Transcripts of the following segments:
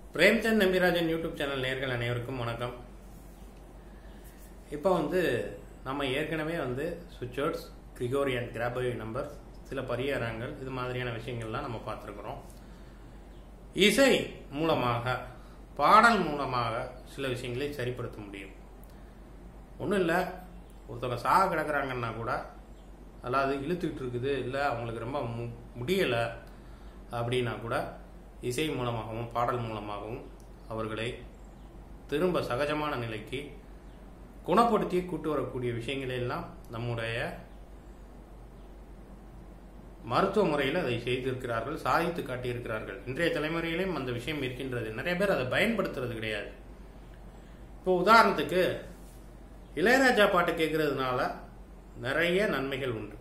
Premchand Nambirajan YouTube channel நேர்கள் அனைவருக்கும் வணக்கம் இப்போ வந்து நம்ம ஏற்கனவே வந்து சுவிட்சர்ட்ஸ் கிரிகோரியன் கிராபரி நம்பர் சில பரிகாரங்கள் இது மாதிரியான விஷயங்கள்லாம் நம்ம பார்த்துருக்குறோம் இசை மூலமாக பாடல் மூலமாக சில விஷயங்களை சரிப்படுத்த முடியும் ஒன்றும் இல்லை ஒருத்தவங்க சாக கிடக்குறாங்கன்னா கூட அதாவது இழுத்துக்கிட்டு இருக்குது இல்லை அவங்களுக்கு ரொம்ப மு முடியலை அப்படின்னா கூட இசை மூலமாகவும் பாடல் மூலமாகவும் அவர்களை திரும்ப சகஜமான நிலைக்கு குணப்படுத்தி கூட்டு வரக்கூடிய விஷயங்களை எல்லாம் நம்முடைய மருத்துவ முறையில் அதை செய்திருக்கிறார்கள் சாதித்து காட்டியிருக்கிறார்கள் இன்றைய தலைமுறையிலும் அந்த விஷயம் இருக்கின்றது நிறைய பேர் அதை பயன்படுத்துறது கிடையாது இப்போ உதாரணத்துக்கு இளையராஜா பாட்டு கேட்கறதுனால நிறைய நன்மைகள் உண்டு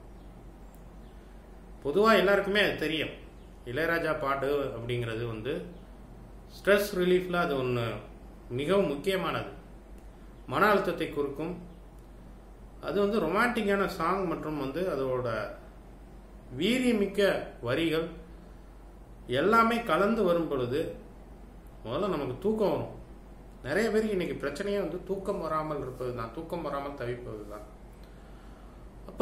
பொதுவாக எல்லாருக்குமே அது தெரியும் இளையராஜா பாட்டு அப்படிங்கிறது வந்து ஸ்ட்ரெஸ் ரிலீஃபில் அது ஒன்று மிகவும் முக்கியமானது மன அழுத்தத்தை குறுக்கும் அது வந்து ரொமான்டிக்கான சாங் மற்றும் வந்து அதோட வீரியமிக்க வரிகள் எல்லாமே கலந்து வரும் பொழுது முதல்ல நமக்கு தூக்கம் வரும் நிறைய பேருக்கு இன்னைக்கு பிரச்சனையே வந்து தூக்கம் வராமல் இருப்பது தான் தூக்கம் வராமல் தவிப்பது தான் அப்போ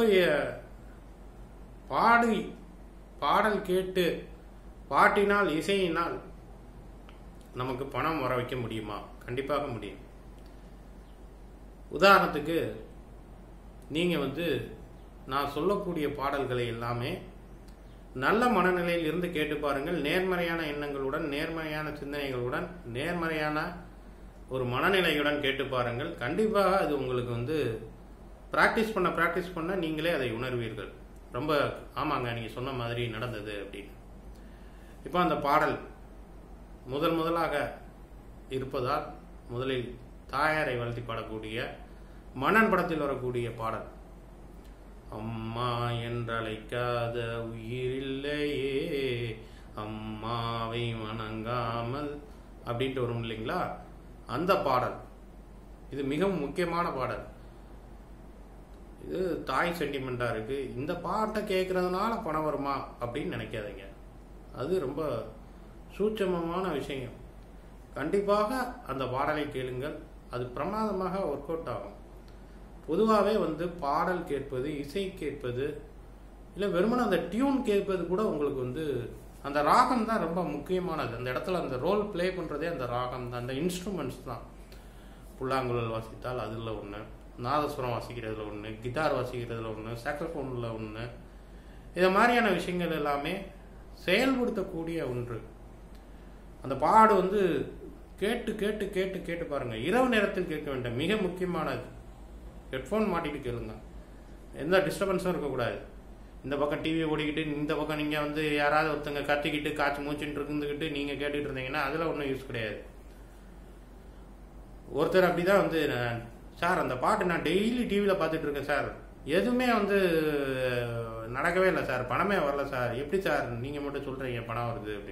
பாடி பாடல் கேட்டு பாட்டினால் இசையினால் நமக்கு பணம் வர வைக்க முடியுமா கண்டிப்பாக முடியும் உதாரணத்துக்கு நீங்கள் வந்து நான் சொல்லக்கூடிய பாடல்களை எல்லாமே நல்ல மனநிலையில் இருந்து கேட்டு பாருங்கள் நேர்மறையான எண்ணங்களுடன் நேர்மறையான சிந்தனைகளுடன் நேர்மறையான ஒரு மனநிலையுடன் கேட்டு பாருங்கள் கண்டிப்பாக அது உங்களுக்கு வந்து ப்ராக்டிஸ் பண்ண ப்ராக்டிஸ் பண்ண நீங்களே அதை உணர்வீர்கள் ரொம்ப ஆமாங்க நீங்கள் சொன்ன மாதிரி நடந்தது அப்படின்னு இப்போ அந்த பாடல் முதல் முதலாக இருப்பதால் முதலில் தாயாரை வளர்த்தி பாடக்கூடிய மன்னன் படத்தில் வரக்கூடிய பாடல் அம்மா என்றழைக்காத உயிரில்லையே அம்மாவை வணங்காமல் அப்படின்ட்டு வரும் இல்லைங்களா அந்த பாடல் இது மிகவும் முக்கியமான பாடல் இது தாய் சென்டிமெண்ட்டாக இருக்குது இந்த பாட்டை கேட்குறதுனால பணம் வருமா அப்படின்னு நினைக்காதீங்க அது ரொம்ப சூட்சமமான விஷயம் கண்டிப்பாக அந்த பாடலை கேளுங்கள் அது பிரமாதமாக ஒர்க் அவுட் ஆகும் பொதுவாகவே வந்து பாடல் கேட்பது இசை கேட்பது இல்லை வெறுமனே அந்த டியூன் கேட்பது கூட உங்களுக்கு வந்து அந்த ராகம் தான் ரொம்ப முக்கியமானது அந்த இடத்துல அந்த ரோல் ப்ளே பண்ணுறதே அந்த ராகம் தான் அந்த இன்ஸ்ட்ருமெண்ட்ஸ் தான் புல்லாங்குழல் வாசித்தால் அதில் ஒன்று நாதஸ்வரம் வாசிக்கிறதுல ஒன்று கிட்டார் வாசிக்கிறதுல ஒன்று சாக்ஸஃபோனில் ஒன்று இதை மாதிரியான விஷயங்கள் எல்லாமே செயல்படுத்தக்கூடிய ஒன்று அந்த பாடு வந்து கேட்டு கேட்டு கேட்டு கேட்டு பாருங்கள் இரவு நேரத்தில் கேட்க வேண்டாம் மிக முக்கியமானது ஹெட்ஃபோன் மாட்டிட்டு கேளுங்க எந்த டிஸ்டர்பன்ஸும் இருக்கக்கூடாது இந்த பக்கம் டிவி ஓடிக்கிட்டு இந்த பக்கம் நீங்கள் வந்து யாராவது ஒருத்தங்க கத்திக்கிட்டு காய்ச்சி மூச்சுட்டு இருந்துக்கிட்டு நீங்கள் கேட்டுட்டு இருந்தீங்கன்னா அதில் ஒன்றும் யூஸ் கிடையாது ஒருத்தர் அப்படி தான் வந்து சார் அந்த பாட்டு நான் டெய்லி டிவியில் பார்த்துட்டு இருக்கேன் சார் எதுவுமே வந்து நடக்கவே இல்லை சார் பணமே வரல சார் எப்படி சார் நீங்கள் மட்டும் சொல்கிறீங்க பணம் வருது அப்படி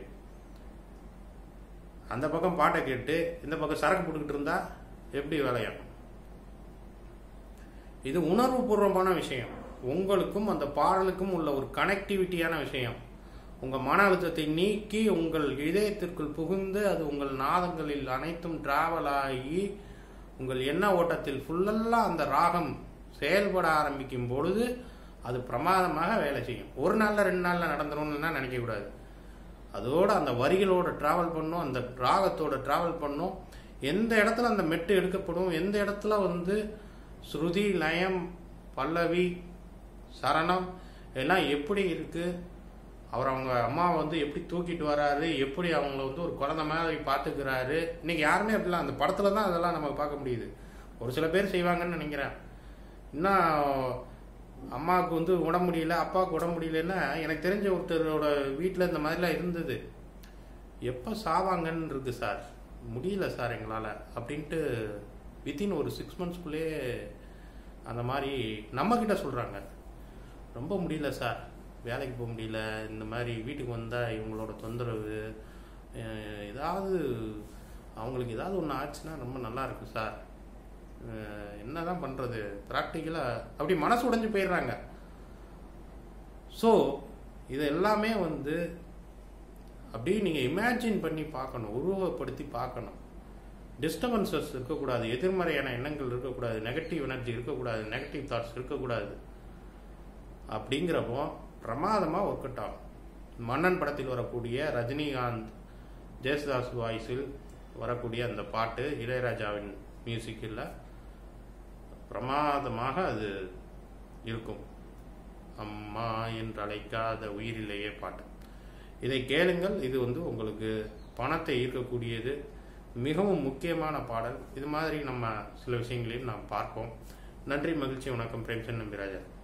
அந்த பக்கம் பாட்டை கேட்டு இந்த பக்கம் சரக்கு போட்டுக்கிட்டு இருந்தா எப்படி வேலையாகும் இது உணர்வு பூர்வமான விஷயம் உங்களுக்கும் அந்த பாடலுக்கும் உள்ள ஒரு கனெக்டிவிட்டியான விஷயம் உங்கள் மன அழுத்தத்தை நீக்கி உங்கள் இதயத்திற்குள் புகுந்து அது உங்கள் நாதங்களில் அனைத்தும் டிராவல் ஆகி உங்கள் எண்ண ஓட்டத்தில் ஃபுல்லெல்லாம் அந்த ராகம் செயல்பட ஆரம்பிக்கும் பொழுது அது பிரமாதமாக வேலை செய்யும் ஒரு நாளில் ரெண்டு நாளில் நடந்துரும்னா நினைக்கக்கூடாது அதோட அந்த வரிகளோட டிராவல் பண்ணும் அந்த ராகத்தோட டிராவல் பண்ணும் எந்த இடத்துல அந்த மெட்டு எடுக்கப்படும் எந்த இடத்துல வந்து ஸ்ருதி லயம் பல்லவி சரணம் எல்லாம் எப்படி இருக்கு அவர் அவங்க அம்மாவை வந்து எப்படி தூக்கிட்டு வராரு எப்படி அவங்கள வந்து ஒரு குழந்தை மாதிரி பார்த்துக்கிறாரு இன்னைக்கு யாருமே அப்படிலாம் அந்த படத்துல தான் அதெல்லாம் நம்ம பார்க்க முடியுது ஒரு சில பேர் செய்வாங்கன்னு நினைக்கிறேன் இன்னும் அம்மாவுக்கு வந்து உடம்பு முடியல அப்பாவுக்கு உடம்பு முடியலன்னா எனக்கு தெரிஞ்ச ஒருத்தரோட வீட்டில் இந்த மாதிரிலாம் இருந்தது எப்போ சாவாங்கன்னு இருக்கு சார் முடியல சார் எங்களால் அப்படின்ட்டு வித்தின் ஒரு சிக்ஸ் மந்த்ஸ்க்குள்ளே அந்த மாதிரி நம்மக்கிட்ட சொல்கிறாங்க ரொம்ப முடியல சார் வேலைக்கு போக முடியல இந்த மாதிரி வீட்டுக்கு வந்தால் இவங்களோட தொந்தரவு ஏதாவது அவங்களுக்கு ஏதாவது ஒன்று ஆச்சுன்னா ரொம்ப நல்லா இருக்கும் சார் என்ன தான் பண்ணுறது ப்ராக்டிக்கலாக அப்படி மனசு உடைஞ்சு போயிடுறாங்க ஸோ இது எல்லாமே வந்து அப்படியே நீங்கள் இமேஜின் பண்ணி பார்க்கணும் உருவப்படுத்தி பார்க்கணும் டிஸ்டர்பன்சஸ் இருக்கக்கூடாது எதிர்மறையான எண்ணங்கள் இருக்கக்கூடாது நெகட்டிவ் எனர்ஜி இருக்கக்கூடாது நெகட்டிவ் தாட்ஸ் இருக்கக்கூடாது அப்படிங்கிறப்போ பிரமாதமாக ஒர்க் அவுட் ஆகும் மன்னன் படத்தில் வரக்கூடிய ரஜினிகாந்த் ஜெயசுதாஸ் வாய்ஸில் வரக்கூடிய அந்த பாட்டு இளையராஜாவின் மியூசிக்கில் பிரமாதமாக அது இருக்கும் அம்மா என்று அழைக்காத உயிரிலேயே பாட்டு இதை கேளுங்கள் இது வந்து உங்களுக்கு பணத்தை ஈர்க்கக்கூடியது மிகவும் முக்கியமான பாடல் இது மாதிரி நம்ம சில விஷயங்களையும் நாம் பார்ப்போம் நன்றி மகிழ்ச்சி வணக்கம் பிரேம்சன் நம்பிராஜா